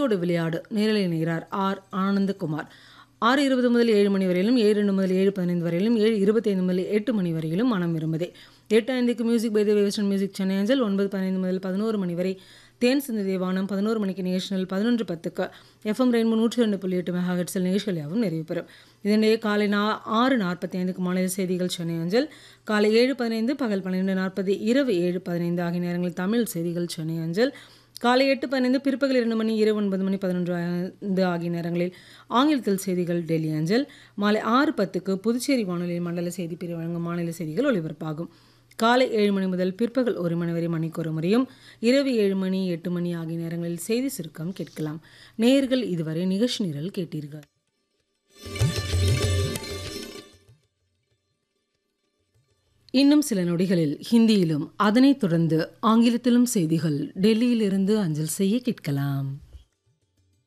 சொல்லோடு விளையாடு நேரலை இணைகிறார் ஆர் ஆனந்தகுமார் ஆறு இருபது முதல் ஏழு மணி வரையிலும் ஏழு ரெண்டு முதல் ஏழு பதினைந்து வரையிலும் ஏழு இருபத்தைந்து முதல் எட்டு மணி வரையிலும் மனம் விரும்புதே எட்டு ஐந்துக்கு music by the western music Chennai அஞ்சல் ஒன்பது பதினைந்து முதல் பதினோரு மணி வரை தேன் சிந்து தேவானம் பதினோரு மணிக்கு நேஷனல் பதினொன்று பத்துக்கு எஃப்எம் ரெயின்போ நூற்றி ரெண்டு புள்ளி எட்டு மெகாஹெட்ஸில் நிகழ்ச்சிகள் யாவும் நிறைவு பெறும் இதனிடையே காலை நா ஆறு நாற்பத்தி ஐந்துக்கு மாநில செய்திகள் சென்னை அஞ்சல் காலை ஏழு பதினைந்து பகல் பன்னிரெண்டு நாற்பது இரவு ஏழு பதினைந்து ஆகிய நேரங்களில் தமிழ் செய்திகள் சென்னை அஞ்சல் காலை எட்டு பதினைந்து பிற்பகல் இரண்டு மணி இரவு ஒன்பது மணி பதினொன்று ஐந்து ஆகிய நேரங்களில் ஆங்கிலத்தில் செய்திகள் டெல்லி அஞ்சல் மாலை ஆறு பத்துக்கு புதுச்சேரி வானொலியில் மண்டல செய்தி பிரிவு வழங்கும் மாநில செய்திகள் ஒலிபரப்பாகும் காலை ஏழு மணி முதல் பிற்பகல் ஒரு மணி வரை மணிக்கு ஒரு முறையும் இரவு ஏழு மணி எட்டு மணி ஆகிய நேரங்களில் செய்தி சுருக்கம் கேட்கலாம் நேயர்கள் இதுவரை நிகழ்ச்சி நிரல் கேட்டீர்கள் இன்னும் சில நொடிகளில் ஹிந்தியிலும் அதனைத் தொடர்ந்து ஆங்கிலத்திலும் செய்திகள் டெல்லியிலிருந்து அஞ்சல் செய்ய கேட்கலாம்